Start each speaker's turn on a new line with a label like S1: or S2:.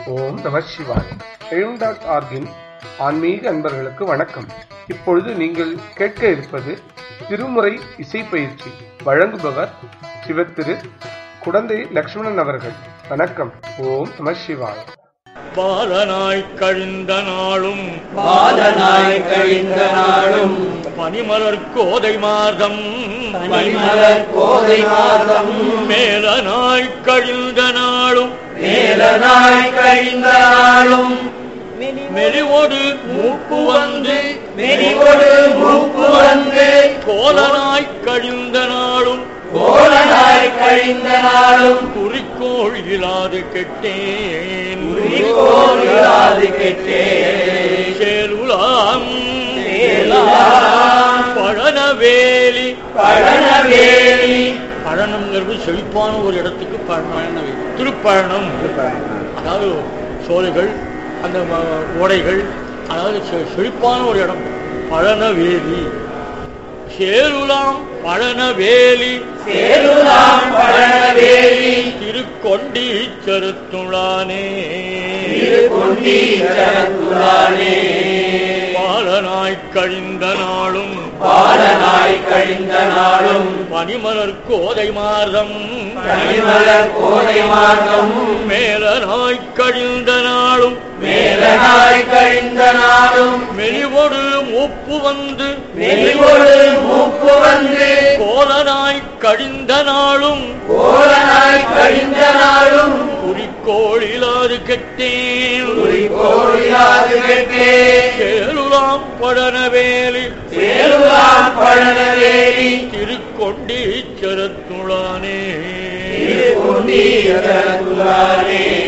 S1: ஓம் நம சிவாய் எழும் டாட் ஆர்கின் ஆன்மீக அன்பர்களுக்கு வணக்கம் இப்பொழுது நீங்கள் கேட்க இருப்பது திருமுறை இசை பயிற்சி வழங்குபவர் சிவத்திரு குடந்தை லக்ஷ்மணன் அவர்கள் வணக்கம் ஓம் நம சிவாய்
S2: பாலனாய் கழிந்த நாளும்
S3: பாலனாய் கழிந்த நாளும்
S2: பனிமலர் கோதை மாதம்
S3: பனிமலர் கோதை மாதம்
S2: மேலனாய் கழிந்த நாளும்
S3: மேலனாய் கழிந்த நாளும்
S2: மெலிவோடு மூப்பு வந்து
S3: மெலிவொடு மூப்பு வந்து
S2: கோலனாய் கழிந்த நாளும்
S3: கோலனாய் கழிந்த நாளும்
S2: குறிக்கோள் இல்லாது கெட்டேன்
S3: குறிக்கோள் இல்லாது கெட்டேன்
S2: சேலுலாம்
S3: சேலுலாம்
S2: பழனவேலி
S3: பழனவேலி
S2: பழனம்ங்கிறது செழிப்பான ஒரு இடத்துக்கு பழனம் திருப்பழனம் அதாவது சோலைகள் அந்த ம- ஓடைகள் அதாவது செ- செழிப்பான ஒரு இடம் பழனவேலி சேருலாம் பழனவேலி
S3: சேருலாம் பழனவேலி
S2: திருக்கொண்டீச்சருத்துளானே
S3: திருக்கொண்டீச்சரத்துளானே
S2: பாலனாய் கழிந்த நாளும்
S3: பாலனாய் கழிந்த நாளும்
S2: பனிமலர் கோதை மாதம்
S3: கனிமலர் கோதை மாதம்
S2: மேலனாய் கழிந்த நாளும்
S3: மேலனாய் கழிந்த நாளும்
S2: மெலிவொடு மூப்பு வந்து
S3: மெலிவொடு மூப்பு வந்து
S2: கோலனாய் கழிந்த நாளும்
S3: கோலனாய் கழிந்த நாளும்
S2: குறிக்கோளிலாது கெட்டேன்
S3: குறிக்கோளிலாது கெட்டே
S2: சேருலாம் படனவேலி
S3: சேருலாம் பழனவேலி
S2: திருக்கொண்டீச்சரத்துளானே
S3: திருக்கொண்டீச்சரத்துளானே